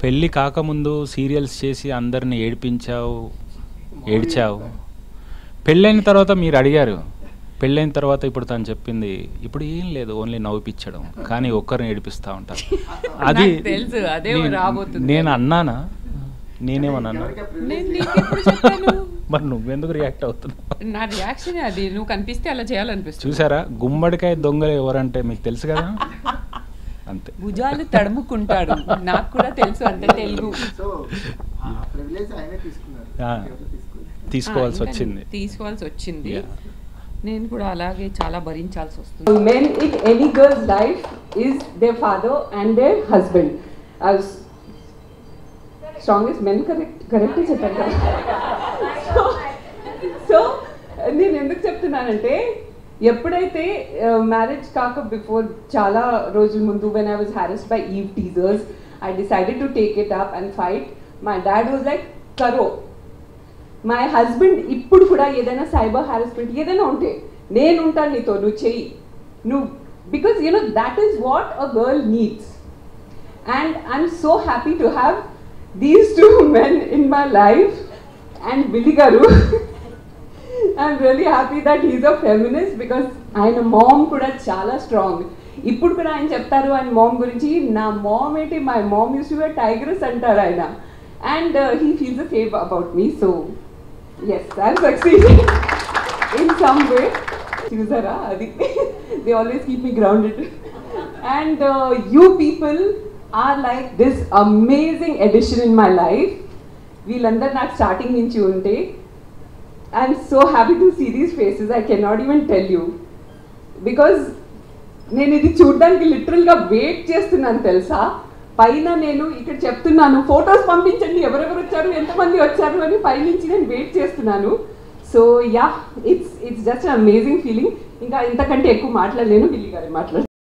పెళ్ళి కాకముందు సీరియల్స్ చేసి అందరిని ఏడిపించావు ఏడ్చావు పెళ్ళైన తర్వాత మీరు అడిగారు పెళ్ళైన తర్వాత ఇప్పుడు తను చెప్పింది ఇప్పుడు ఏం లేదు ఓన్లీ నవ్విపించడం కానీ ఒక్కరిని ఏడిపిస్తూ ఉంటారు అది నాకు తెలుసు, అదే నే- రాబోతుంది. నేను అన్నానా నేనేమన్నా నేను నీకెప్పుడు చెప్పాను మరి నువ్వెందుకు రియాక్ట్ అవుతున్నావు నా రియాక్షన్ అది నువ్వు కనిపిస్తే అలా చేయాలనిపిస్తుంది చూసారా గుమ్మడికాయ దొంగలు ఎవరంటే మీకు తెలుసు కదా అంతే భుజాలు తడుముకుంటాడు నాకు కూడా తెలుసు అంటే తెలుగు సో ప్రివిలేజ్ ఆయనే తీసుకున్నారు ఆ. ఎవరు తీసుకోలేదు. తీసుకోవాల్సి ఆ, ఇంకా వచ్చింది తీసుకోవాల్సి వచ్చింది Yeah. నేను కూడా అలాగే చాలా భరించాల్సి వస్తుంది Men in any girl's life is their father and their husband. As strongest men correct correct చెప్పాను కదా సో నేను ఎందుకు చెప్తున్నానంటే ఎప్పుడైతే మ్యారేజ్ కాక బిఫోర్ చాలా రోజుల ముందు when I was harass by eve teasers I decided to take it up and fight my dad was like కరో మై హస్బెండ్ ఇప్పుడు కూడా ఏదైనా సైబర్ హారాస్మెంట్ ఏదైనా ఉంటే నేను ఉంటాను నీతో నువ్వు చెయ్యి నువ్వు because you know that is what a girl needs and I'm so happy to have these two men in my life and Billy గారు I'm really happy that he's a feminist because ఆయన మామ్ కూడా చాలా strong ఇప్పుడు కూడా ఆయన చెప్తారు ఆయన ma'am గురించి నా మామ్ ఏంటి my mom used to tigress అంటారు ఆయన and he feels a fave about me so yes I'm succeeding in some way చూసారా అది they always keep me grounded and you people are like this amazing addition in my life వీళ్ళందరూ నాకు starting నుంచి ఉంటే I'm so happy to see these faces I cannot even tell you because నేను ఇది చూడడానికి లిటరల్గా వెయిట్ చేస్తున్నాను తెలుసా పైన నేను ఇక్కడ చెప్తున్నాను ఫొటోస్ పంపించండి ఎవరెవరు వచ్చారు ఎంతమంది వచ్చారు అని పైనుంచి నేను వెయిట్ చేస్తున్నాను so ya it's it's just amazing feeling ఇంకా ఇంతకంటే ఎక్కువ మాట్లాడలేను బిల్లి గారు మాట్లాడు